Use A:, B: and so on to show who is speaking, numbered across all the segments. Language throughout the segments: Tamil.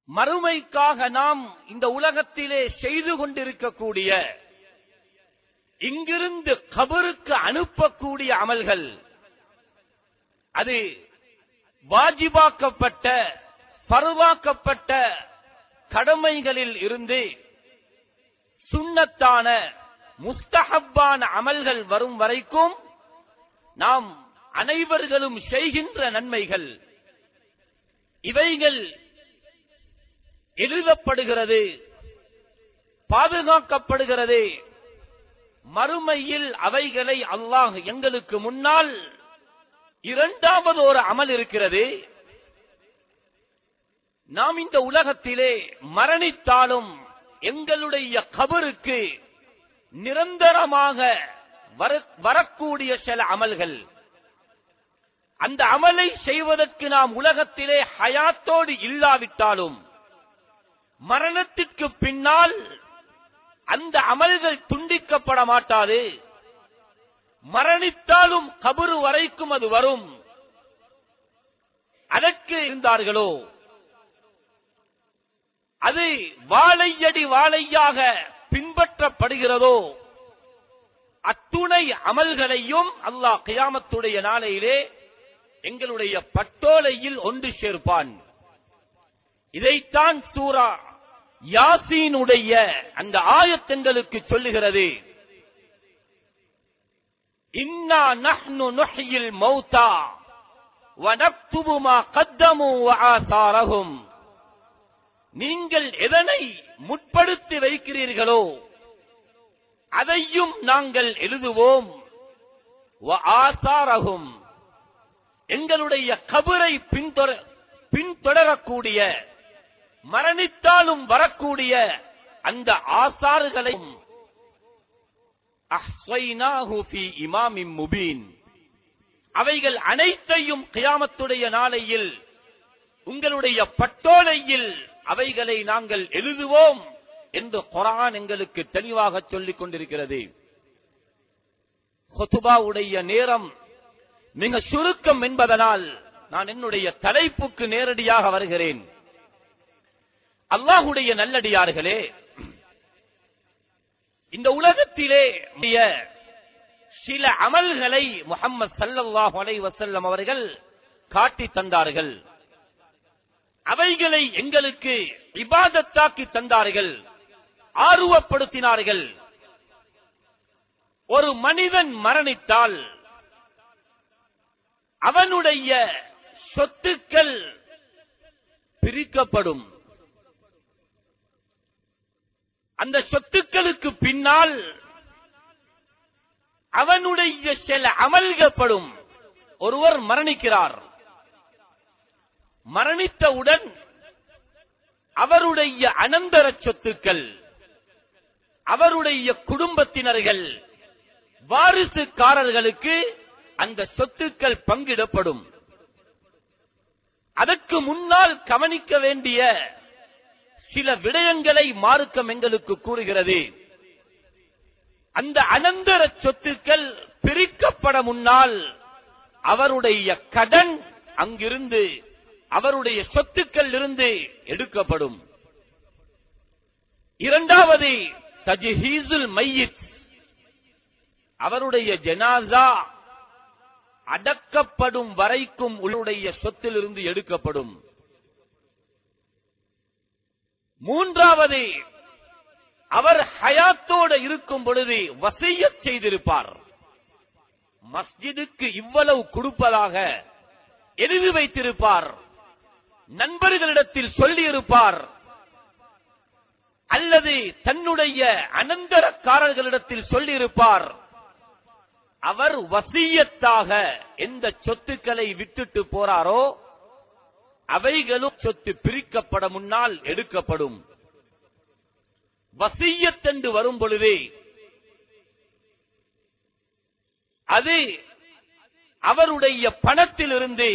A: மறுமைக்காக நாம் இந்த உலகத்திலே செய்து கொண்டிருக்கக்கூடிய இங்கிருந்து கபருக்கு அனுப்பக்கூடிய அமல்கள் அது வாஜிபாக்கப்பட்ட பருவாக்கப்பட்ட கடமைகளில் இருந்து சுண்ணத்தான முஸ்தஹப்பான அமல்கள் வரும் வரைக்கும் நாம் அனைவர்களும் செய்கின்ற நன்மைகள் இவைகள் எழுதப்படுகிறது பாதுகாக்கப்படுகிறது மறுமையில் அவைகளை அல்லாஹ் எங்களுக்கு முன்னால் இரண்டாவது ஒரு அமல் இருக்கிறது நாம் இந்த உலகத்திலே மரணித்தாலும் எங்களுடைய கபருக்கு நிரந்தரமாக வர- வரக்கூடிய சில அமல்கள் அந்த அமலை செய்வதற்கு நாம் உலகத்திலே ஹயாத்தோடு இல்லாவிட்டாலும் மரணத்திற்கு பின்னால் அந்த அமல்கள் துண்டிக்கப்பட மாட்டாது மரணித்தாலும் கபரு வரைக்கும் அது வரும் அதற்கு இருந்தார்களோ அது வாழையடி வாழையாக பின்பற்றப்படுகிறதோ அத்துணை அமல்களையும் அல்லாஹ் கியாமத்துடைய நாளையிலே எங்களுடைய பட்டோலையில் ஒன்று சேர்ப்பான் இதைத்தான் சூரா யாசீனுடைய அந்த ஆயத்தங்களுக்கு சொல்லுகிறது இன்னா நஹ்னு நுஹ்யில் மௌதா வனக்துபு மா கத்தமு வஆசாரஹும் நீங்கள் எதனை முற்படுத்தி வைக்கிறீர்களோ அதையும் நாங்கள் எழுதுவோம் வஆசாரஹும் எங்களுடைய கபரை பின்தொட பின்தொடரக்கூடிய மரணித்தாலும் வரக்கூடிய அந்த ஆசாறுகளையும் அஹ்ஸைனாஹு ஃபீ இமாமின் முபீன் அவைகள் அனைத்தையும் கியாமத்துடைய நாளையில் உங்களுடைய பட்டோலையில் அவைகளை நாங்கள் எழுதுவோம் என்று குரான் எங்களுக்கு தெளிவாக சொல்லிக் கொண்டிருக்கிறது ஹுதுபாவுடைய நேரம் மிக சுருக்கம் என்பதனால் நான் என்னுடைய தலைப்புக்கு நேரடியாக வருகிறேன் அல்லாஹுடைய நல்லடியார்களே இந்த உலகத்திலே உடைய சில அமல்களை முஹம்மது ஸல்லல்லாஹு அலைஹி வஸல்லம் அவர்கள் காட்டி தந்தார்கள் அவைகளை எங்களுக்கு இபாதத்தாக்கி தந்தார்கள் ஆர்வப்படுத்தினார்கள் ஒரு மனிதன் மரணித்தால் அவனுடைய சொத்துக்கள் பிரிக்கப்படும் அந்த சொத்துக்களுக்கு பின்னால் அவனுடைய சில அமல்கப்படும் ஒருவர் மரணிக்கிறார் மரணித்தவுடன் அவருடைய அனந்தர சொத்துக்கள் அவருடைய குடும்பத்தினர்கள் வாரிசுக்காரர்களுக்கு அந்த சொத்துக்கள் பங்கிடப்படும் அதற்கு முன்னால் கவனிக்க வேண்டிய சில விடயங்களை மார்க்கம் எங்களுக்கு கூறுகிறது அந்த அனந்தர சொத்துக்கள் பிரிக்கப்பட முன்னால் அவருடைய கடன் அங்கிருந்து அவருடைய சொத்துக்கள் இருந்து எடுக்கப்படும் இரண்டாவது தஜ்ஹீசுல் மையித் அவருடைய ஜனாசா அடக்கப்படும் வரைக்கும் உங்களுடைய சொத்திலிருந்து எடுக்கப்படும் மூன்றாவது அவர் ஹயாத்தோடு இருக்கும் பொழுது வசியத் செய்திருப்பார் மஸ்ஜிதுக்கு இவ்வளவு கொடுப்பதாக எழுதி வைத்திருப்பார் நண்பர்களிடத்தில் சொல்லியிருப்பார் அல்லது தன்னுடைய அனந்தரக்காரர்களிடத்தில் சொல்லியிருப்பார் அவர் வசியத்தாக எந்த சொத்துக்களை விட்டுட்டு போறாரோ அவைகளும் சொத்து பிரிக்கப்பட முன்னால் எடுக்கப்படும் வசியத்தென்று வரும் பொழுது அது அவருடைய பணத்திலிருந்து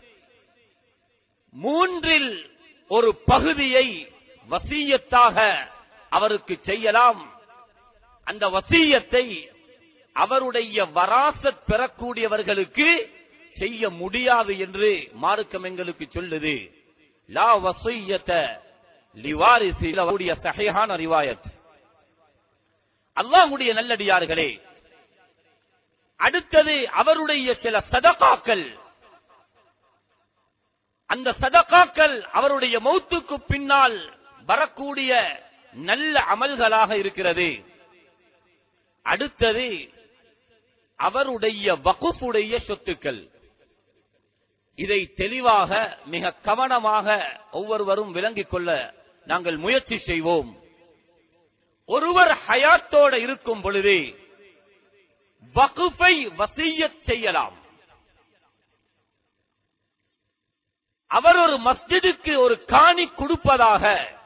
A: மூன்றில் ஒரு பகுதியை வசியத்தாக அவருக்கு செய்யலாம் அந்த வசியத்தை அவருடைய வராசத் பெறக்கூடியவர்களுக்கு செய்ய முடியாது என்று மார்க்கம் எங்களுக்கு சொல்லுது லா வசியத்த லிவாரிசில் அவருடைய சஹீஹான ரிவாயத் அல்லாஹ்வுடைய நல்லடியார்களே அடுத்தது அவருடைய சில சதகாக்கள் அந்த சதகாக்கள் அவருடைய மௌத்துக்கு பின்னால் வரக்கூடிய நல்ல அமல்களாக இருக்கிறது அடுத்தது அவருடைய வகுப்புடைய சொத்துக்கள் இதை தெளிவாக மிக கவனமாக ஒவ்வொருவரும் விளங்கிக் கொள்ள நாங்கள் முயற்சி செய்வோம் ஒருவர் ஹயாத்தோட இருக்கும் பொழுது வகுப்பை வசியச் செய்யலாம் அவர் ஒரு மஸ்ஜிதுக்கு ஒரு காணி கொடுப்பதாக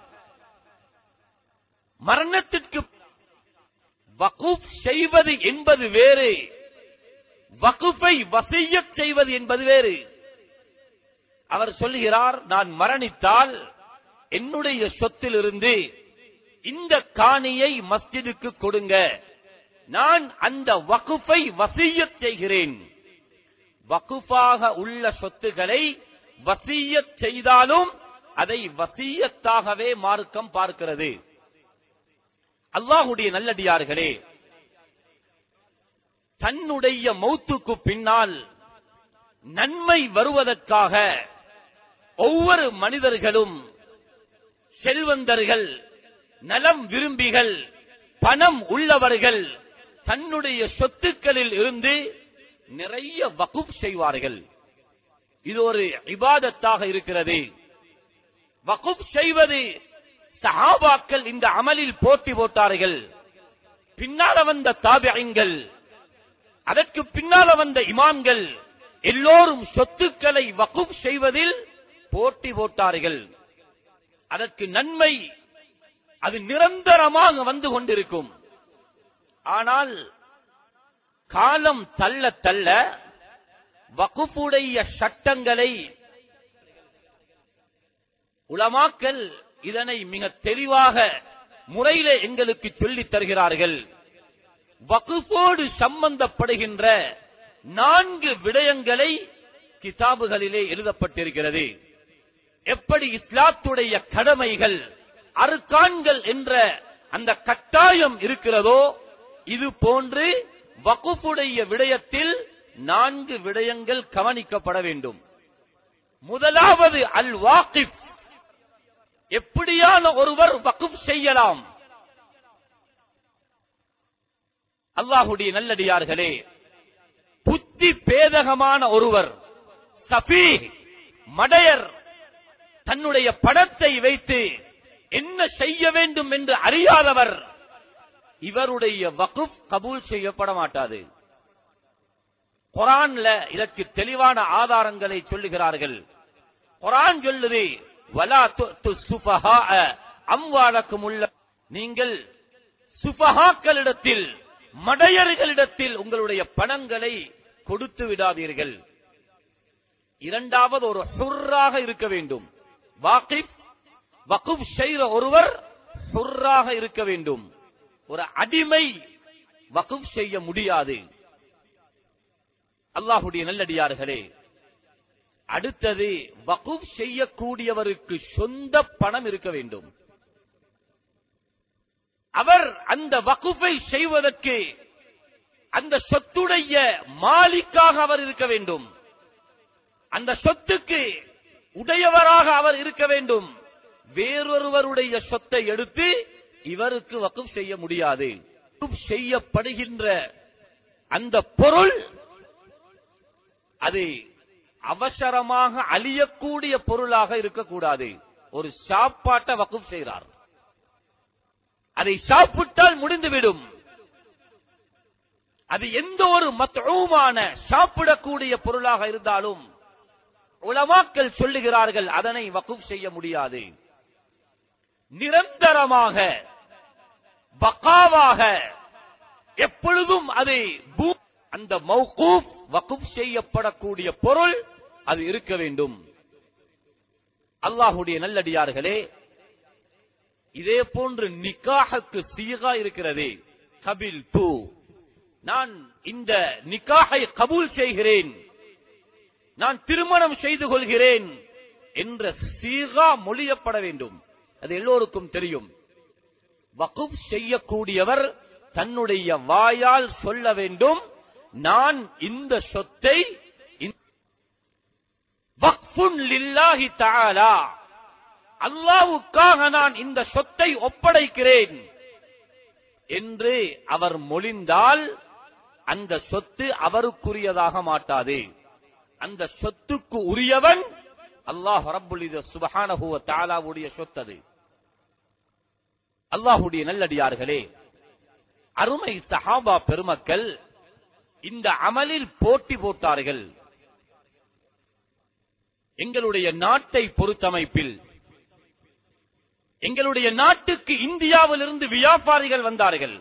A: மரணத்திற்கு வகுப் செய்வது என்பது வேறு வகுப்பை வசியச் செய்வது என்பது வேறு அவர் சொல்லுகிறார் நான் மரணித்தால் என்னுடைய சொத்திலிருந்து இந்த காணியை மஸ்ஜிதுக்கு கொடுங்க நான் அந்த வகுப்பை வசியச் செய்கிறேன் வகுப்பாக உள்ள சொத்துக்களை வசியச் செய்தாலும் அதை வசியத்தாகவே மார்க்கம் பார்க்கிறது அல்லாஹுடைய நல்லடியார்களே தன்னுடைய மௌத்துக்கு பின்னால் நன்மை வருவதற்காக ஒவ்வொரு மனிதர்களும் செல்வந்தர்கள் நலம் விரும்பிகள் பணம் உள்ளவர்கள் தன்னுடைய சொத்துக்களில் இருந்து நிறைய வகுப் செய்வார்கள் இது ஒரு இபாதத்தாக இருக்கிறது வகுப் செய்வது சஹாபாக்கள் இந்த அமலில் போட்டி போட்டார்கள் பின்னால வந்த தாபியங்கள் அதற்கு பின்னால வந்த இமாம்கள் எல்லோரும் சொத்துக்களை வகுப் செய்வதில் போட்டி போட்டார்கள் அதற்கு நன்மை அது நிரந்தரமாக வந்து கொண்டிருக்கும் ஆனால் காலம் தள்ள தள்ள வகுப்புடைய சட்டங்களை உலமாக்கல் இதனை மிக தெளிவாக முறையிலே எங்களுக்கு சொல்லித் தருகிறார்கள் வகுப்போடு சம்பந்தப்படுகின்ற நான்கு விடயங்களை கிதாபுகளிலே எழுதப்பட்டிருக்கிறது எப்படி இஸ்லாத்துடைய கடமைகள் அருக்கான்கள் என்ற அந்த கட்டாயம் இருக்கிறதோ இது போன்று வகுப்புடைய விடயத்தில் நான்கு விடயங்கள் கவனிக்கப்பட வேண்டும் முதலாவது அல் வாக்கிப் எப்படியான ஒருவர் வகுப் செய்யலாம் அல்லாஹுடைய நல்லடியார்களே புத்தி பேதகமான ஒருவர் சபி மடையர் தன்னுடைய படத்தை வைத்து என்ன செய்ய வேண்டும் என்று அறியாதவர் இவருடைய வகுப் கபூல் செய்யப்பட மாட்டாது குரான்ல இதற்கு தெளிவான ஆதாரங்களை சொல்லுகிறார்கள் குரான் சொல்லுது வலா துஅத்து சுஃபஹாஅ அம்வாலக்கும் உள்ள நீங்கள் சுஃபஹாக்களிடத்தில் மடையர்களிடத்தில் உங்களுடைய பணங்களை கொடுத்து விடாதீர்கள் இரண்டாவது ஒரு ஹுர்ராக இருக்க வேண்டும் வாக்கிப் வகுப் செய்கிற ஒருவர் ஹுர்ராக இருக்க வேண்டும் ஒரு அடிமை வகுப் செய்ய முடியாது அல்லாஹுடைய நல்லடியார்களே அடுத்தது வகுப் செய்யக்கூடியவருக்கு சொந்த பணம் இருக்க வேண்டும் அவர் அந்த வகுப்பை செய்வதற்கு அந்த சொத்துடைய மாலிக்காக அவர் இருக்க வேண்டும் அந்த சொத்துக்கு உடையவராக அவர் இருக்க வேண்டும் வேறொருவருடைய சொத்தை எடுத்து இவருக்கு வகுப் செய்ய முடியாது வகுப் செய்யப்படுகின்ற அந்த பொருள் அது அவசரமாக அழியக்கூடிய பொருளாக இருக்கக்கூடாது ஒரு சாப்பாட்டை வகுப் செய்கிறார் அதை சாப்பிட்டால் முடிந்துவிடும் அது எந்த ஒரு மத்தூமான சாப்பிடக்கூடிய பொருளாக இருந்தாலும் உலமாக்கள் சொல்லுகிறார்கள் அதனை வகுப் செய்ய முடியாது நிரந்தரமாக பக்காவாக எப்பொழுதும் அது பூ- அந்த மௌகூப் வகுப் செய்யப்படக்கூடிய பொருள் அது இருக்க வேண்டும் அல்லாஹுடைய நல்லடியார்களே இதே போன்று நிக்காஹுக்கு சீகா இருக்கிறது கபில் தூ நான் இந்த நிக்காஹை கபூல் செய்கிறேன் நான் திருமணம் செய்து கொள்கிறேன் என்ற சீகா மொழியப்பட வேண்டும் அது எல்லோருக்கும் தெரியும் வகுப் செய்யக்கூடியவர் தன்னுடைய வாயால் சொல்ல வேண்டும் நான் இந்த சொத்தை இந்த- வக்ஃபுன் லில்லாஹி தஆலா அல்லாஹ்வுக்காக நான் இந்த சொத்தை ஒப்படைக்கிறேன் என்று அவர் மொழிந்தால் அந்த சொத்து அவருக்குரியதாக மாட்டாது அந்த சொத்துக்கு உரியவன் அல்லாஹ் ரப்புல் இது சுபஹானஹு வ தஆலாவுடைய சொத்து அது அல்லாஹ்வுடைய நல்லடியார்களே அருமை சஹாபா பெருமக்கள் இந்த அமலில் போட்டி போட்டார்கள் எங்களுடைய நாட்டை பொறுத்தமைப்பில் எங்களுடைய நாட்டுக்கு இந்தியாவிலிருந்து வியாபாரிகள் வந்தார்கள்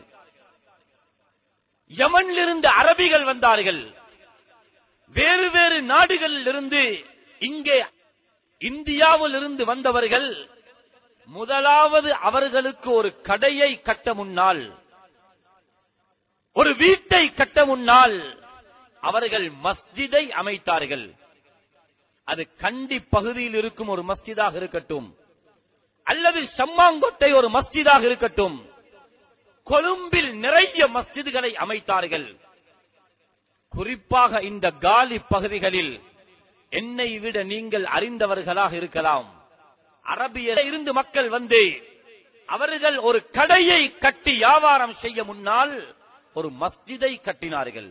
A: யமனிலிருந்து அரபிகள் வந்தார்கள் வேறு வேறு நாடுகளில் இருந்து இங்கே இந்தியாவிலிருந்து வந்தவர்கள் முதலாவது அவர்களுக்கு ஒரு கடையை கட்ட முன்னால் ஒரு வீட்டை கட்ட முன்னால் அவர்கள் மஸ்ஜிதை அமைத்தார்கள் அது கண்டி பகுதியில் இருக்கும் ஒரு மஸ்ஜிதாக இருக்கட்டும் அல்லது சம்மாங்கொட்டை ஒரு மஸ்ஜிதாக இருக்கட்டும் கொழும்பில் நிறைய மஸ்ஜிதுகளை அமைத்தார்கள் குறிப்பாக இந்த காலி பகுதிகளில் என்னை விட நீங்கள் அறிந்தவர்களாக இருக்கலாம் அரபிய இருந்து மக்கள் வந்து அவர்கள் ஒரு கடையை கட்டி வியாபாரம் செய்ய முன்னால் ஒரு மஸ்ஜிதை கட்டினார்கள்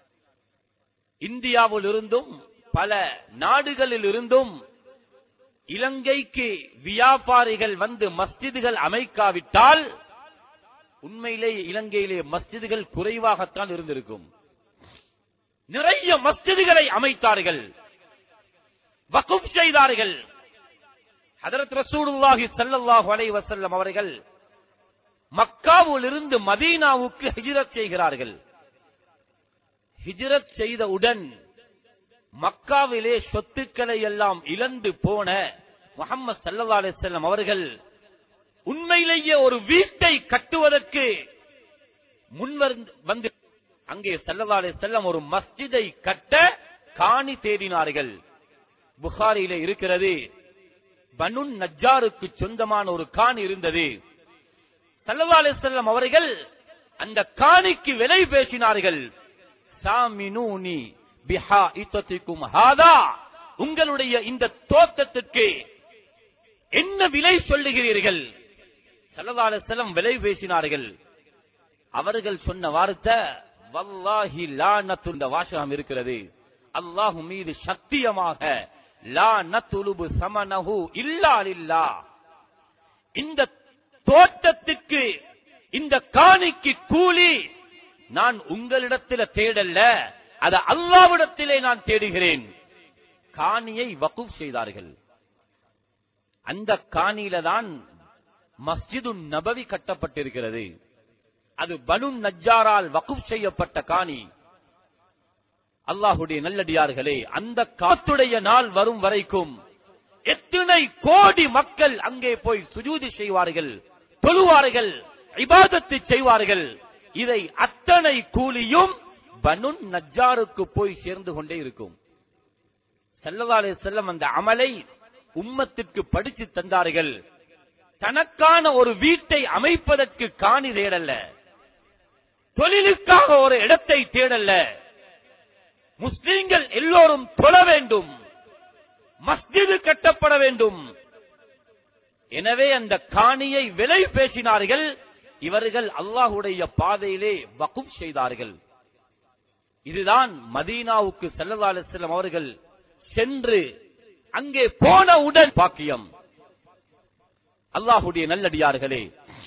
A: இந்தியாவில் இருந்தும் பல நாடுகளில் இருந்தும் இலங்கைக்கு வியாபாரிகள் வந்து மஸ்ஜிதுகள் அமைக்காவிட்டால் உண்மையிலே இலங்கையிலே மஸ்ஜிதுகள் குறைவாகத்தான் இருந்திருக்கும் நிறைய மஸ்ஜிதுகளை அமைத்தார்கள் வகுப் செய்தார்கள் ஹதரத் ரசூலுல்லாஹி ஸல்லல்லாஹு அலைஹி வஸல்லம் அவர்கள் மக்காவில் இருந்து மதீனாவுக்கு ஹிஜ்ரத் செய்கிறார்கள் ஹிஜ்ரத் செய்தவுடன் மக்காவிலே சொத்துக்களை எல்லாம் இழந்து போன முகமது சல்லா அலிஸ்லாம் அவர்கள் உண்மையிலேயே ஒரு வீட்டை கட்டுவதற்கு முன்வந்து வந்து அங்கே சல்லா அலிஸ்லாம் ஒரு மஸ்ஜிதை கட்ட காணி தேடினார்கள் புகாரியிலே இருக்கிறது பனுன் நஜ்ஜாருக்கு சொந்தமான ஒரு காணி இருந்தது சல்லா அலிஸ்லாம் அவர்கள் அந்த காணிக்கு விலை பேசினார்கள் சாமினூனி பிஹா இத்தத்திக்கும் ஹாதா உங்களுடைய இந்த தோட்டத்திற்கு என்ன விலை சொல்லுகிறீர்கள் சல்லா அலிஸ்லாம் விலை பேசினார்கள் அவர்கள் சொன்ன வார்த்தை வல்லாஹி லானத்து இந்த வாசகம் இருக்கிறது அல்லாஹ் மீது சத்தியமாக லா நத்துலுபு சமனஹு இல்லா லில்லா இந்த தோட்டத்துக்கு இந்த காணிக்கு கூலி நான் உங்களிடத்தில் தேடல்ல அது அல்லாவிடத்திலே நான் தேடுகிறேன் காணியை வகுப் செய்தார்கள் அந்த காணியில தான் மஸ்ஜிது நபவி கட்டப்பட்டிருக்கிறது அது பனு நஜ்ஜாரால் வகுப் செய்யப்பட்ட காணி அல்லாஹுடைய நல்லடியார்களே அந்த காத்துடைய நாள் வரும் வரைக்கும் எத்தனை கோடி மக்கள் அங்கே போய் சுஜூதி செய்வார்கள் தொழுவார்கள் இபாதத்தை செய்வார்கள் இதை அத்தனை கூலியும் பனு நஜ்ஜாருக்கு போய் சேர்ந்து கொண்டே இருக்கும் செல்லவாலே செல்லம் அந்த அமலை உம்மத்திற்கு படித்து தந்தார்கள் தனக்கான ஒரு வீட்டை அமைப்பதற்கு காணி தேடல்ல தொழிலுக்காக ஒரு இடத்தை தேடல்ல முஸ்லிம்கள் எல்லோரும் தொழ வேண்டும் மஸ்ஜிது கட்டப்பட வேண்டும் எனவே அந்த காணியை விலை பேசினார்கள் இவர்கள் அல்லாஹுடைய பாதையிலே வகுப் செய்தார்கள் இதுதான் மதீனாவுக்கு செல்லல்லா அலிஸ்லாம் அவர்கள் சென்று அங்கே போனவுடன் பாக்கியம் அல்லாஹுடைய நல்லடியார்களே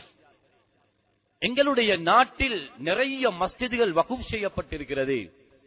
A: எங்களுடைய நாட்டில் நிறைய மஸ்ஜிதுகள் வகுப் செய்யப்பட்டிருக்கிறது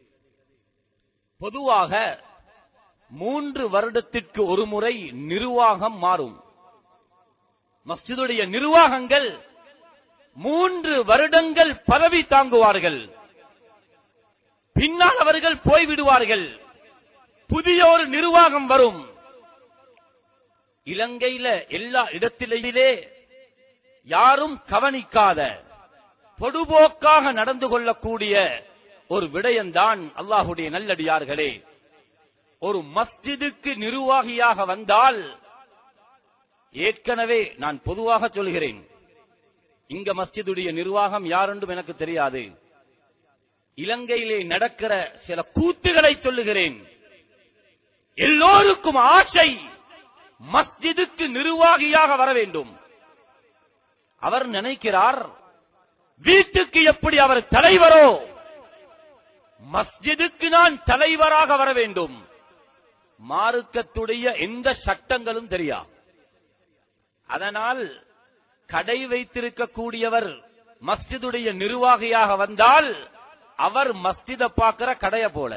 A: பொதுவாக மூன்று வருடத்திற்கு ஒரு முறை நிர்வாகம் மாறும் மஸ்ஜிதுடைய நிர்வாகங்கள் மூன்று வருடங்கள் பதவி தாங்குவார்கள் பின்னால் அவர்கள் போய்விடுவார்கள் புதிய ஒரு நிர்வாகம் வரும் இலங்கையில எல்லா இடத்திலேயே யாரும் கவனிக்காத பொடுபோக்காக நடந்து கொள்ளக்கூடிய ஒரு விடயம்தான் அல்லாஹுடைய நல்லடியார்களே ஒரு மஸ்ஜிதுக்கு நிர்வாகியாக வந்தால் ஏற்கனவே நான் பொதுவாக சொல்கிறேன் இங்க மஸ்ஜிதுடைய நிர்வாகம் யாரென்றும் எனக்கு தெரியாது இலங்கையிலே நடக்கிற சில கூத்துகளை சொல்லுகிறேன் எல்லோருக்கும் ஆசை மஸ்ஜிதுக்கு நிர்வாகியாக வர வேண்டும் அவர் நினைக்கிறார் வீட்டுக்கு எப்படி அவர் தலைவரோ மஸ்ஜிதுக்கு நான் தலைவராக வர வேண்டும் மார்க்கத்துடைய எந்த சட்டங்களும் தெரியா அதனால் கடை வைத்திருக்கக்கூடியவர் மஸ்ஜிதுடைய நிர்வாகியாக வந்தால் அவர் மஸ்ஜித பார்க்கிற கடைய போல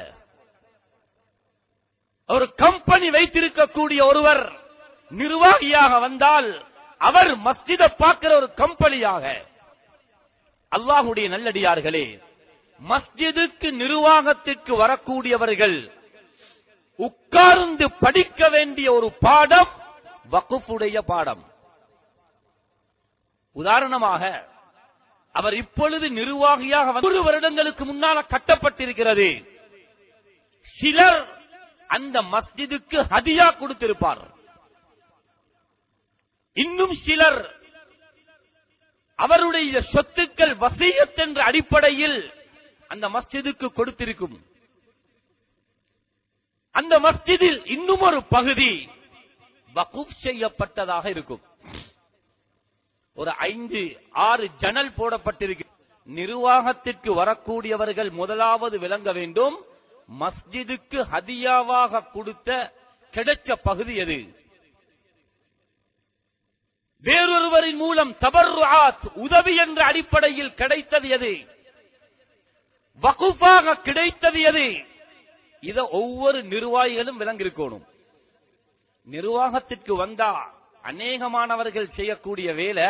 A: ஒரு கம்பெனி வைத்திருக்கக்கூடிய ஒருவர் நிர்வாகியாக வந்தால் அவர் மஸ்ஜித பார்க்கிற ஒரு கம்பெனியாக அல்லாஹுடைய நல்லடியார்களே மஸ்ஜிதுக்கு நிர்வாகத்திற்கு வரக்கூடியவர்கள் உட்கார்ந்து படிக்க வேண்டிய ஒரு பாடம் வகுப்புடைய பாடம் உதாரணமாக அவர் இப்பொழுது நிர்வாகியாக வந்து ஒரு வருடங்களுக்கு முன்னால கட்டப்பட்டிருக்கிறது சிலர் அந்த மஸ்ஜிதுக்கு ஹதியா கொடுத்திருப்பார் இன்னும் சிலர் அவருடைய சொத்துக்கள் வசியத் என்ற அடிப்படையில் அந்த மஸ்ஜிதுக்கு கொடுத்திருக்கும் அந்த மஸ்ஜிதில் இன்னும் ஒரு பகுதி வகுப் செய்யப்பட்டதாக இருக்கும் ஒரு ஐந்து ஆறு ஜன்னல் போடப்பட்டிருக்கு நிர்வாகத்திற்கு வரக்கூடியவர்கள் முதலாவது விளங்க வேண்டும் மஸ்ஜிதுக்கு ஹதியாவாக கொடுத்த கிடைச்ச பகுதி எது வேறொருவரின் மூலம் தபர்ருஆத் உதவி என்ற அடிப்படையில் கிடைத்தது எது வகுப்பாக கிடைத்தது எது இத ஒவ்வொரு நிர்வாகிகளும் விளங்கிருக்கணும் நிர்வாகத்திற்கு வந்தா அநேகமானவர்கள் செய்யக்கூடிய வேலை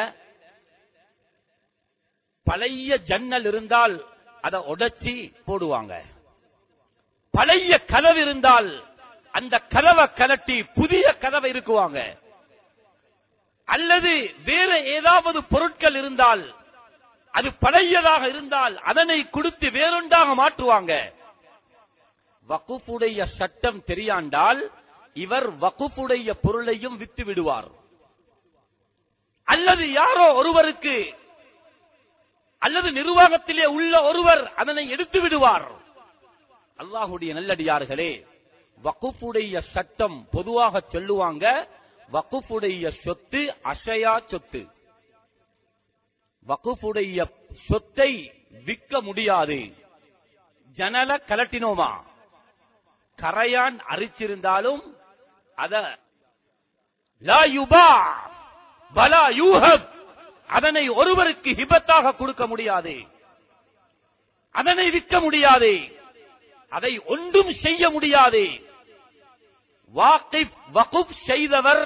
A: பழைய ஜன்னல் இருந்தால் அதை உடைச்சி போடுவாங்க பழைய கதவு இருந்தால் அந்த கதவை கலட்டி புதிய கதவை இருக்குவாங்க அல்லது வேற ஏதாவது பொருட்கள் இருந்தால் அது பழையதாக இருந்தால் அதனை கொடுத்து வேறொன்றாக மாற்றுவாங்க வகுப்புடைய சட்டம் தெரியாண்டால் இவர் வகுப்புடைய பொருளையும் வித்து விடுவார் அல்லது யாரோ ஒருவருக்கு அல்லது நிர்வாகத்திலே உள்ள ஒருவர் அதனை எடுத்து விடுவார் அல்லாஹுடைய நல்லடியார்களே வகுப்புடைய சட்டம் பொதுவாக சொல்லுவாங்க வகுப்புடைய சொத்து அசையா சொத்து வகுப்புடைய சொத்தை விற்க முடியாது ஜனல கலட்டினோமா கரையான் அரிச்சிருந்தாலும் அத லா யுபா பலா யூஹப் அதனை ஒருவருக்கு ஹிபத்தாக கொடுக்க முடியாது அதனை விற்க முடியாது அதை ஒன்றும் செய்ய முடியாது வாக்கிப் வகுப் செய்தவர்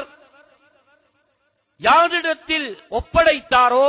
A: யாரிடத்தில் ஒப்படைத்தாரோ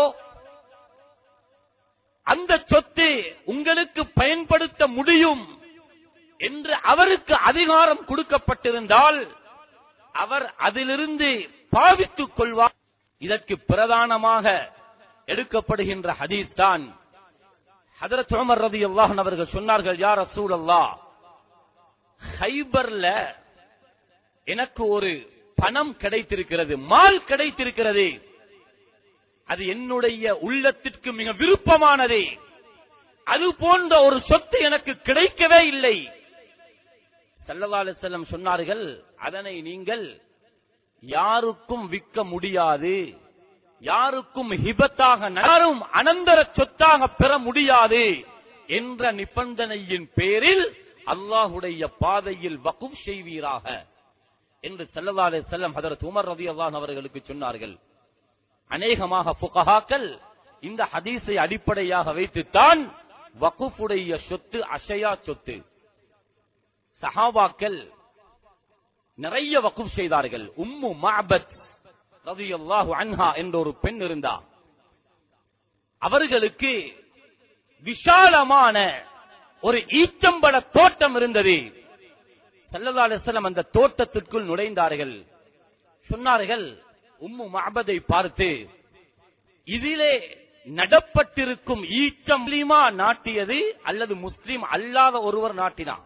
A: அந்த சொத்து உங்களுக்கு பயன்படுத்த முடியும் என்று அவருக்கு அதிகாரம் கொடுக்கப்பட்டிருந்தால் அவர் அதிலிருந்து பாவித்துக் கொள்வார் இதற்கு பிரதானமாக எடுக்கப்படுகின்ற ஹதீஸ் தான் ஹதரத் உமர் ரலியல்லாஹு அன்ஹு அவர்கள் சொன்னார்கள் யா ரசூலல்லாஹ் ஹைபர்ல எனக்கு ஒரு பணம் கிடைத்திருக்கிறது மால் கிடைத்திருக்கிறது அது என்னுடைய உள்ளத்திற்கு மிக விருப்பமானது அது போன்ற ஒரு சொத்து எனக்கு கிடைக்கவே இல்லை சல்லல்லா அலிஸ்லம் சொன்னார்கள் அதனை நீங்கள் யாருக்கும் விற்க முடியாது யாருக்கும் ஹிபத்தாக யாரும் அனந்தர சொத்தாக பெற முடியாது என்ற நிபந்தனையின் பேரில் அல்லாஹுடைய பாதையில் வகுப் செய்வீராக என்று சல்லல்லா அலைஹி வஸல்லம் ஹதரத் உமர் ரலியல்லாஹு அவர்களுக்கு சொன்னார்கள் அநேகமாக புகஹாக்கள் இந்த ஹதீஸை அடிப்படையாக வைத்துத்தான் வகுப்புடைய சொத்து அசையா சொத்து சஹாபாக்கள் நிறைய வகுப் செய்தார்கள் உம்மு மஅபத் ரலியல்லாஹு அன்ஹா என்ற ஒரு பெண் இருந்தா அவர்களுக்கு விஷாலமான ஒரு ஈச்சம்பட தோட்டம் இருந்தது ஸல்லல்லாஹு அலைஹி வஸல்லம் அந்த தோட்டத்திற்குள் நுழைந்தார்கள் சொன்னார்கள் உம்மு மஅபதை பார்த்து இதிலே நடப்பட்டிருக்கும் ஈச்சம் முஸ்லிமா நாட்டியது அல்லது முஸ்லிம் அல்லாத ஒருவர் நாட்டினார்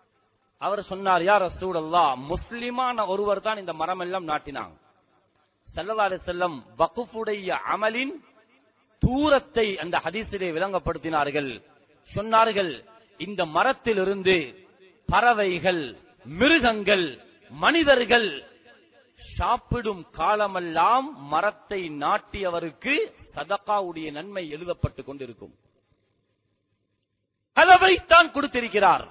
A: அவர் சொன்னார் யார் ரசூலல்லா முஸ்லிமான ஒருவர் தான் இந்த மரம் எல்லாம் நாட்டினாங்க ஸல்லல்லாஹு அலைஹி வஸல்லம் வக்ஃபுடைய அமலின் தூரத்தை அந்த ஹதீஸிலே விளங்கப்படுத்தினார்கள் சொன்னார்கள் இந்த மரத்திலிருந்து பறவைகள் மிருகங்கள் மனிதர்கள் சாப்பிடும் காலமெல்லாம் மரத்தை நாட்டியவருக்கு சதகாவுடைய நன்மை எழுதப்பட்டுக் கொண்டிருக்கும் அளவைத்தான் கொடுத்திருக்கிறார்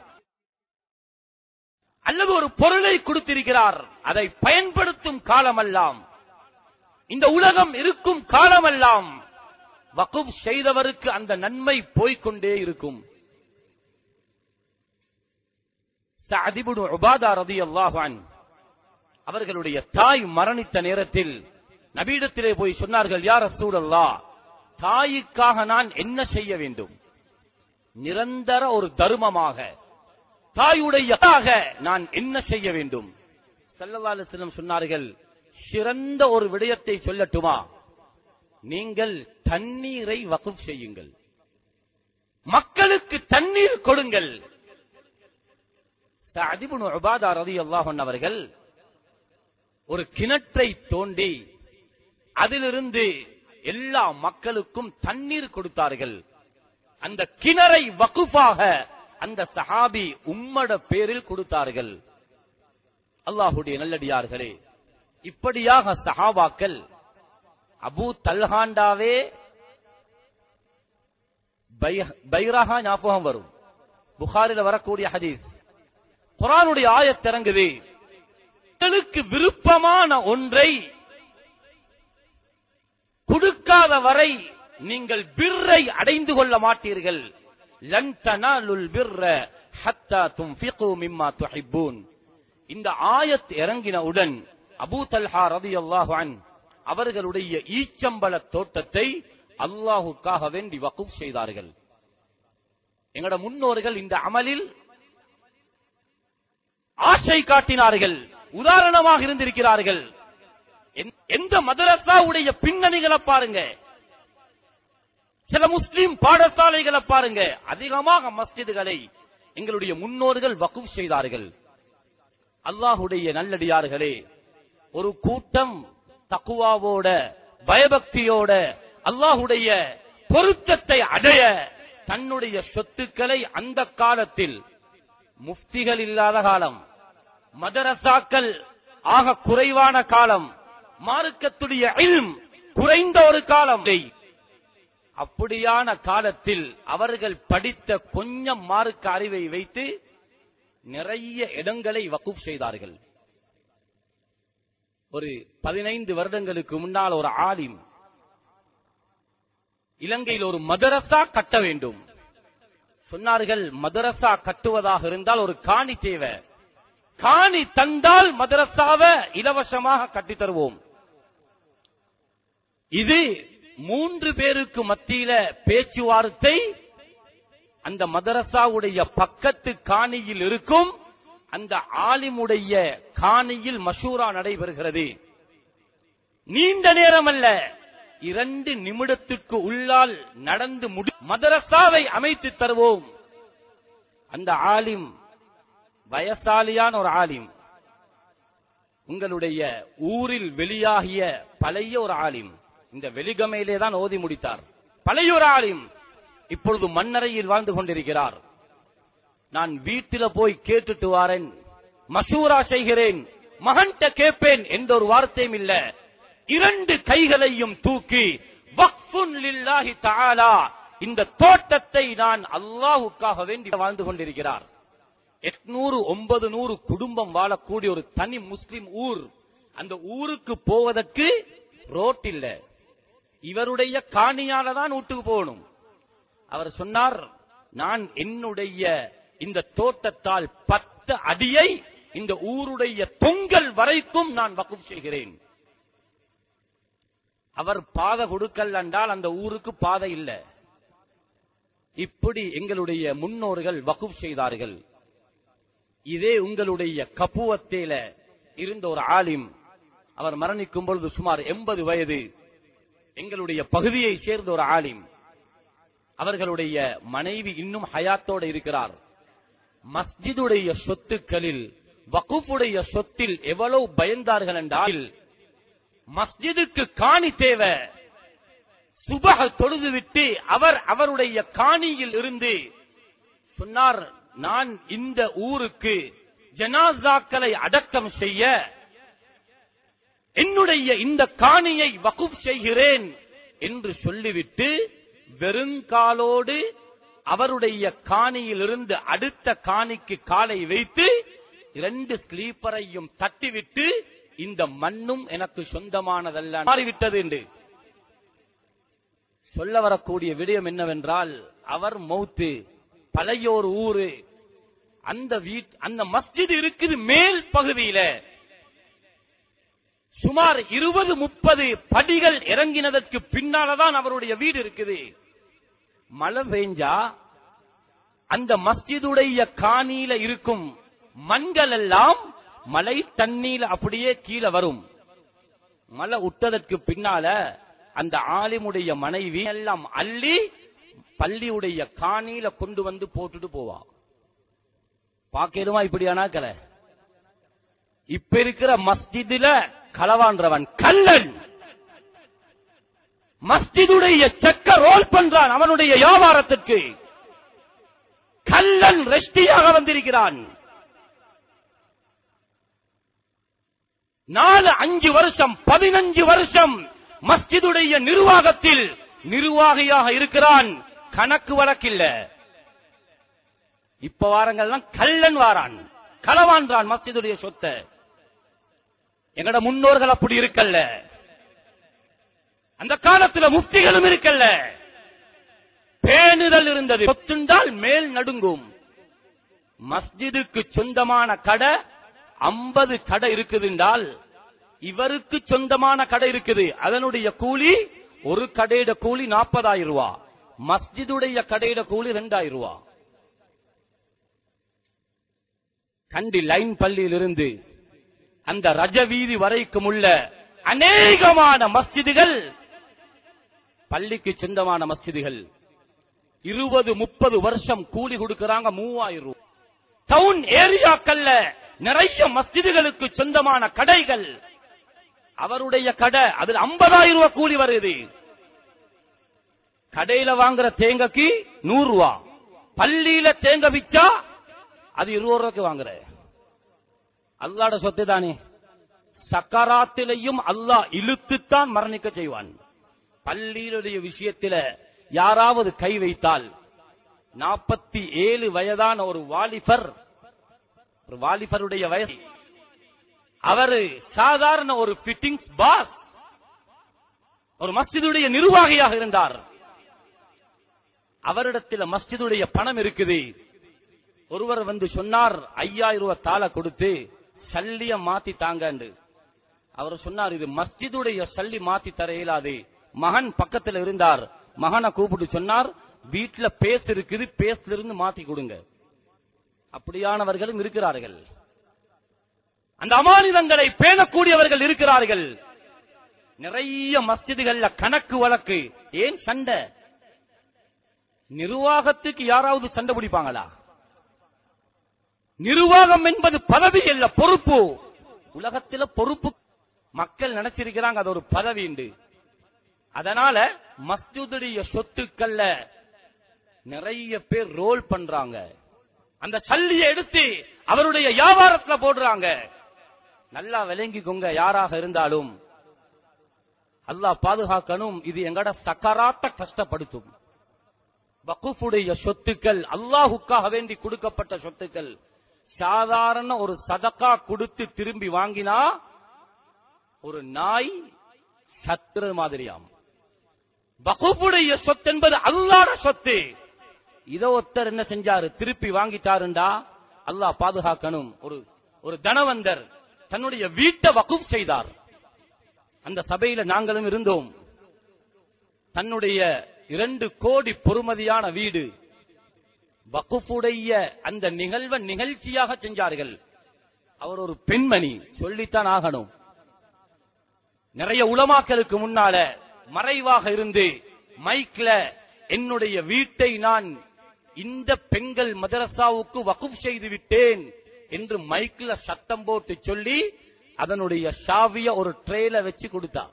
A: அல்லது ஒரு பொருளை கொடுத்திருக்கிறார் அதை பயன்படுத்தும் காலமெல்லாம் இந்த உலகம் இருக்கும் காலமெல்லாம் வகுப் செய்தவருக்கு அந்த நன்மை போய்க்கொண்டே இருக்கும் சஅதிபுடு உபாதா ரலியல்லாஹு அன்ஹு அவர்களுடைய தாய் மரணித்த நேரத்தில் நபீடத்திலே போய் சொன்னார்கள் யார் ரசூலல்லா தாய்க்காக நான் என்ன செய்ய வேண்டும் நிரந்தர ஒரு தர்மமாக தாயுடைய நான் என்ன செய்ய வேண்டும் ஸல்லல்லாஹு அலைஹி வஸல்லம் சொன்னார்கள் சிறந்த ஒரு விடயத்தை சொல்லட்டுமா நீங்கள் தண்ணீரை வகுப் செய்யுங்கள் மக்களுக்கு தண்ணீர் கொடுங்கள் சஅதிபுன் உபாதா ரலியல்லாஹு அன்ஹு அவர்கள் ஒரு கிணற்றை தோண்டி அதிலிருந்து எல்லா மக்களுக்கும் தண்ணீர் கொடுத்தார்கள் அந்த கிணறை வகுப்பாக அந்த சஹாபி உம்மட பேரில் கொடுத்தார்கள் அல்லாஹுடைய நல்லடியார்களே இப்படியாக சஹாபாக்கள் அபூ தல்ஹாண்டாவே பை- பைரஹா ஞாபகம் வரும் புகாரில வரக்கூடிய ஹதீஸ் குரானுடைய ஆயத்திறங்குது மக்களுக்கு விருப்பமான ஒன்றை கொடுக்காத வரை நீங்கள் பிர்ரை அடைந்து கொள்ள மாட்டீர்கள் லன் தனாலுல் பிர்ர ஹத்தா துன்ஃபிகு மிம்மா துஹிப்பூன் இந்த ஆயத் இறங்கினவுடன் அபூ தல்ஹா ரலியல்லாஹு அன் அவர்களுடைய ஈச்சம்பல தோட்டத்தை அல்லாஹுக்காக வேண்டி வகுப் செய்தார்கள் எங்கட முன்னோர்கள் இந்த அமலில் ஆசை காட்டினார்கள் உதாரணமாக இருந்திருக்கிறார்கள் எந்த- எந்த மதரசாவுடைய பின்னணிகளை பாருங்க சில முஸ்லிம் பாடசாலைகளை பாருங்க அதிகமாக மஸ்ஜிதுகளை எங்களுடைய முன்னோர்கள் வகுப் செய்தார்கள் அல்லாஹுடைய நல்லடியார்களே ஒரு கூட்டம் தக்குவாவோட பயபக்தியோட அல்லாஹுடைய பொருத்தத்தை அடைய தன்னுடைய சொத்துக்களை அந்த காலத்தில் முஃப்திகள் இல்லாத காலம் மதரசாக்கள் ஆக குறைவான காலம் மார்க்கத்துடைய இல்ம் குறைந்த ஒரு காலம் அப்படியான காலத்தில் அவர்கள் படித்த கொஞ்சம் மார்க்க அறிவை வைத்து நிறைய இடங்களை வகுப் செய்தார்கள் ஒரு பதினைந்து வருடங்களுக்கு முன்னால் ஒரு ஆலிம் இலங்கையில் ஒரு மதரசா கட்ட வேண்டும் சொன்னார்கள் மதரசா கட்டுவதாக இருந்தால் ஒரு காணி தேவை காணி தந்தால் மதரசாவை இலவசமாக கட்டித் தருவோம் இது மூன்று பேருக்கு மத்தியில பேச்சுவார்த்தை அந்த மதரசாவுடைய பக்கத்து காணியில் இருக்கும் அந்த ஆலிமுடைய காணியில் மஷூரா நடைபெறுகிறது நீண்ட நேரம் அல்ல இரண்டு நிமிடத்துக்கு உள்ளால் நடந்து முடி மதரசாவை அமைத்து தருவோம் அந்த ஆலிம் வயசாலியான ஒரு ஆலிம் உங்களுடைய ஊரில் வெளியாகிய பழைய ஒரு ஆலிம் இந்த வெளிகமையிலே தான் ஓதி முடித்தார் பழைய ஒரு ஆலிம் இப்பொழுது மண்ணறையில் வாழ்ந்து கொண்டிருக்கிறார் நான் வீட்டில போய் கேட்டுட்டு வாரேன் மசூரா செய்கிறேன் மகன்கிட்ட கேட்பேன் என்ற ஒரு வார்த்தையும் இல்ல இரண்டு கைகளையும் தூக்கி வக்ஃபுன் லில்லாஹி தஆலா இந்த தோட்டத்தை நான் அல்லாஹுக்காக வேண்டி வாழ்ந்து கொண்டிருக்கிறார் எட்நூறு ஒன்பது நூறு குடும்பம் வாழக்கூடிய ஒரு தனி முஸ்லிம் ஊர் அந்த ஊருக்கு போவதற்கு ரோட் இல்ல இவருடைய காணியால தான் வீட்டுக்கு போகணும் அவர் சொன்னார் நான் என்னுடைய இந்த தோட்டத்தால் பத்து அடியை இந்த ஊருடைய தொங்கல் வரைக்கும் நான் வகுப்பு செய்கிறேன் அவர் பாதை கொடுக்கல் என்றால் அந்த ஊருக்கு பாதை இல்ல இப்படி எங்களுடைய முன்னோர்கள் வகுப் செய்தார்கள் இதே உங்களுடைய கப்புவத்தேல இருந்த ஒரு ஆலிம் அவர் மரணிக்கும் பொழுது சுமார் எண்பது வயது எங்களுடைய பகுதியை சேர்ந்த ஒரு ஆலிம் அவர்களுடைய மனைவி இன்னும் ஹயாத்தோட இருக்கிறார் மஸ்ஜிதுடைய சொத்துக்களில் வகுப்புடைய சொத்தில் எவ்வளவு பயந்தார்கள் என்றால் மஸ்ஜிதுக்கு காணி தேவை சுபஹ தொழுதுவிட்டு அவர் அவருடைய காணியில் இருந்து சொன்னார் நான் இந்த ஊருக்கு ஜனாசாக்களை அடக்கம் செய்ய என்னுடைய இந்த காணியை வகுப் செய்கிறேன் என்று சொல்லிவிட்டு வெறுங்காலோடு அவருடைய காணியிலிருந்து அடுத்த காணிக்கு காலை வைத்து இரண்டு ஸ்லீப்பரையும் தட்டிவிட்டு இந்த மண்ணும் எனக்கு சொந்தமானதல்ல மாறிவிட்டது என்று சொல்ல வரக்கூடிய விடயம் என்னவென்றால் அவர் மௌத்து பழையோர் ஊரு அந்த வீட் அந்த மஸ்ஜித் இருக்குது மேல் பகுதியில சுமார் இருபது முப்பது படிகள் இறங்கினதற்கு பின்னாலதான் அவருடைய வீடு இருக்குது மழை பெஞ்சா அந்த மஸ்ஜிதுடைய காணியில இருக்கும் மண்கள் எல்லாம் மழை தண்ணீர் அப்படியே கீழே வரும் மழை விட்டதற்கு பின்னால அந்த ஆலிமுடைய மனைவி எல்லாம் அள்ளி பள்ளியுடைய காணியில கொண்டு வந்து போட்டுட்டு போவா பாக்கலுமா இப்படியானா கலை இப்ப இருக்கிற மஸ்ஜிதுல களவான்றவன் கல்லன் மஸ்ஜிதுடைய செக்க ரோல் பண்றான் அவனுடைய வியாபாரத்திற்கு கல்லன் ரெஷ்டியாக வந்திருக்கிறான் நாலு அஞ்சு வருஷம் பதினஞ்சு வருஷம் மஸ்ஜிதுடைய நிர்வாகத்தில் நிர்வாகியாக இருக்கிறான் கணக்கு வழக்கில்ல இப்ப வாரங்கள்லாம் கல்லன் வாரான் களவான்றான் மஸ்ஜிதுடைய சொத்தை எங்கட முன்னோர்கள் அப்படி இருக்கல்ல அந்த காலத்துல முஃப்திகளும் இருக்கல்ல பேணுதல் இருந்தது சொத்துண்டால் மேல் நடுங்கும் மஸ்ஜிதுக்கு சொந்தமான கடை ஐம்பது கடை இருக்குதுண்டால் இவருக்கு சொந்தமான கடை இருக்குது அதனுடைய கூலி ஒரு கடையிட கூலி நாற்பதாயிரம் ரூபா மஸ்ஜிதுடைய கடையிட கூலி ரெண்டாயிரம் ரூபா கண்டி லைன் பள்ளியிலிருந்து அந்த ரஜவீதி வரைக்கும் உள்ள அநேகமான மஸ்ஜிதுகள் பள்ளிக்கு சொந்தமான மஸ்ஜிதுகள் இருபது முப்பது வருஷம் கூலி கொடுக்கறாங்க மூவாயிரம் ரூபாய் டவுன் ஏரியாக்கள்ல நிறைய மஸ்ஜிதுகளுக்கு சொந்தமான கடைகள் அவருடைய கடை அதுல ஐம்பதாயிரம் ரூபாய் கூலி வருது கடையில வாங்குற தேங்காய்க்கு நூறு ரூபா பள்ளியில தேங்காய் விச்சா அது இருபது ரூபாய்க்கு வாங்குற அல்லாட சொத்து தானே சக்கராத்திலையும் அல்லாஹ் இழுத்துத்தான் மரணிக்க செய்வான் பள்ளியிலுடைய விஷயத்தில யாராவது கை வைத்தால் நாற்பத்தி ஏழு வயதான ஒரு வாலிபர் ஒரு வாலிபருடைய வயசு அவரு சாதாரண ஒரு ஃபிட்டிங்ஸ் பாஸ் ஒரு மஸ்ஜிதுடைய நிர்வாகியாக இருந்தார் அவரிடத்தில் மஸ்ஜிதுடைய பணம் இருக்குது ஒருவர் வந்து சொன்னார் ஐயாயிரம் ரூபாய் தாளை கொடுத்து சல்லிய மாத்தி தாங்கண்டு அவர் சொன்னார் இது மஸ்ஜிதுடைய சல்லி மாத்தி தர இயலாது மகன் பக்கத்துல இருந்தார் மகனை கூப்பிட்டு சொன்னார் வீட்டுல பேஸ் இருக்குது பேஸ்ல இருந்து மாத்தி கொடுங்க அப்படியானவர்களும் இருக்கிறார்கள் அந்த அமானிதங்களை பேணக்கூடியவர்கள் இருக்கிறார்கள் நிறைய மஸ்ஜிதுகள்ல கணக்கு வழக்கு ஏன் சண்டை நிர்வாகத்துக்கு யாராவது சண்டை பிடிப்பாங்களா நிர்வாகம் என்பது பதவி அல்ல பொறுப்பு உலகத்தில பொறுப்பு மக்கள் நினைச்சிருக்கிறாங்க அது ஒரு பதவி உண்டு அதனால மஸ்ஜிதுடைய சொத்துக்கள்ல நிறைய பேர் ரோல் பண்றாங்க அந்த சல்லியை எடுத்து அவருடைய வியாபாரத்துல போடுறாங்க நல்லா விளங்கிக்கோங்க யாராக இருந்தாலும் அல்லாஹ் பாதுகாக்கணும் இது எங்கட சக்கராத்த கஷ்டப்படுத்தும் வக்குஃபுடைய சொத்துக்கள் அல்லாஹுக்காக வேண்டி கொடுக்கப்பட்ட சொத்துக்கள் சாதாரண ஒரு சதக்கா கொடுத்து திரும்பி வாங்கினா ஒரு நாய் சத்துரு மாதிரியாம் வகுப்புடைய சொத்து என்பது அல்லாட சொத்து இத ஒருத்தர் என்ன செஞ்சாரு திருப்பி வாங்கிட்டாருண்டா அல்லாஹ் பாதுகாக்கணும் ஒரு ஒரு தனவந்தர் தன்னுடைய வீட்டை வகுப் செய்தார் அந்த சபையில நாங்களும் இருந்தோம் தன்னுடைய இரண்டு கோடி பொறுமதியான வீடு வகுப்புடைய அந்த நிகழ்வை நிகழ்ச்சியாக செஞ்சார்கள் அவர் ஒரு பெண்மணி சொல்லித்தான் ஆகணும் நிறைய உலமாக்களுக்கு முன்னால மறைவாக இருந்து மைக்ல என்னுடைய வீட்டை நான் இந்த பெண்கள் மதரசாவுக்கு வகுப் செய்து விட்டேன் என்று மைக்ல சத்தம் போட்டு சொல்லி அதனுடைய ஷாவிய ஒரு ட்ரேல வச்சு கொடுத்தா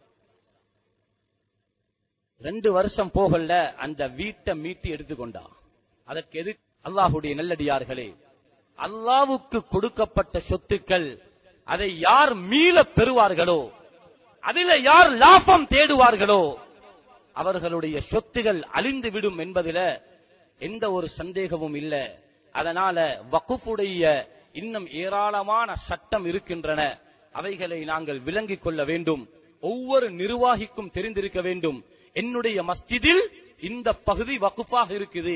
A: ரெண்டு வருஷம் போகல அந்த வீட்டை மீட்டி எடுத்துக்கொண்டா அதற்கு எது அல்லாஹுடைய நல்லடியார்களே அல்லாவுக்கு கொடுக்கப்பட்ட சொத்துக்கள் அதை யார் மீள பெறுவார்களோ அதில யார் லாபம் தேடுவார்களோ அவர்களுடைய சொத்துகள் அழிந்து விடும் என்பதில எந்த ஒரு சந்தேகமும் இல்ல அதனால வகுப்புடைய இன்னும் ஏராளமான சட்டம் இருக்கின்றன அவைகளை நாங்கள் விளங்கிக் கொள்ள வேண்டும் ஒவ்வொரு நிர்வாகிக்கும் தெரிந்திருக்க வேண்டும் என்னுடைய மஸ்ஜிதில் இந்த பகுதி வகுப்பாக இருக்குது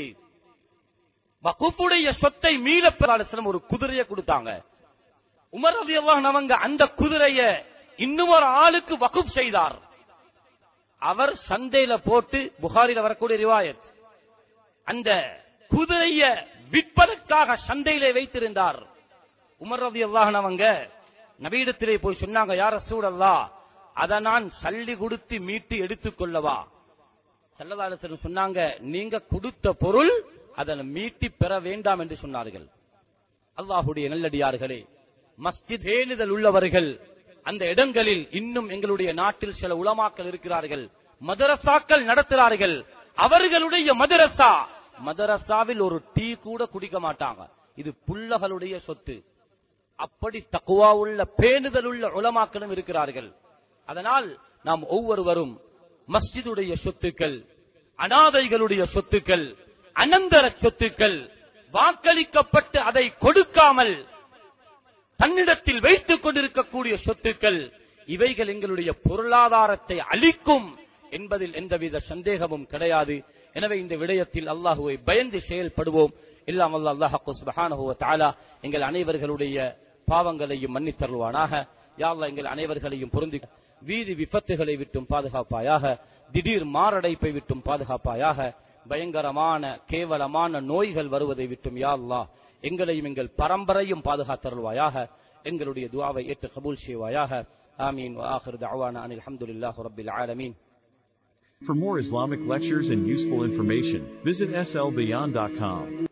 A: வகுப்புடைய சொத்தை மீள பெறாலும் ஒரு குதிரையை கொடுத்தாங்க உமர் ரவி அவங்க அந்த குதிரைய இன்னும் ஒரு ஆளுக்கு வகுப் செய்தார் அவர் சந்தையில போட்டு புகாரில வரக்கூடிய ரிவாயத் அந்த குதிரைய விற்பதற்காக சந்தையிலே வைத்திருந்தார் உமர் ரவி அவங்க நபீடத்திலே போய் சொன்னாங்க யார சூழல்லா அதை நான் சல்லி கொடுத்து மீட்டு எடுத்துக் கொள்ளவா செல்லதாலசன் சொன்னாங்க நீங்க கொடுத்த பொருள் அதனை மீட்டி பெற வேண்டாம் என்று சொன்னார்கள் அல்லாஹுடைய நல்லடியார்களே மஸ்ஜித் பேணுதல் உள்ளவர்கள் அந்த இடங்களில் இன்னும் எங்களுடைய நாட்டில் சில உலமாக்கள் இருக்கிறார்கள் மதரசாக்கள் நடத்துகிறார்கள் அவர்களுடைய மதரசா மதரசாவில் ஒரு டீ கூட குடிக்க மாட்டாங்க இது புள்ளகளுடைய சொத்து அப்படி தக்குவா உள்ள பேணுதல் உள்ள உலமாக்களும் இருக்கிறார்கள் அதனால் நாம் ஒவ்வொருவரும் மஸ்ஜிதுடைய சொத்துக்கள் அனாதைகளுடைய சொத்துக்கள் அனந்தர சொத்துக்கள் வாக்களிக்கப்பட்டு அதை கொடுக்காமல் தன்னிடத்தில் வைத்துக் கொண்டிருக்கக்கூடிய சொத்துக்கள் இவைகள் எங்களுடைய பொருளாதாரத்தை அளிக்கும் என்பதில் எந்தவித சந்தேகமும் கிடையாது எனவே இந்த விடயத்தில் அல்லாஹுவை பயந்து செயல்படுவோம் எல்லாம் அல்ல அல்லாஹு சுபஹானஹு தாலா எங்கள் அனைவர்களுடைய பாவங்களையும் மன்னித்தருள்வானாக யாழ்லா எங்கள் அனைவர்களையும் பொருந்தி வீதி விபத்துகளை விட்டும் பாதுகாப்பாயாக திடீர் மாரடைப்பை விட்டும் பாதுகாப்பாயாக பயங்கரமான கேவலமான நோய்கள் வருவதை விட்டும் யா அல்லாஹ் எங்களையும் எங்கள் பரம்பரையும் பாதுகாத்தருள்வாயாக எங்களுடைய துவாவை ஏற்று கபூல் செய்வாயாக ஆமீன் ஆஹிர் தஅவானா அனில் ஹம்துலில்லாஹி ரப்பில் ஆலமீன்
B: For more Islamic lectures and useful information, visit slbeyond.com.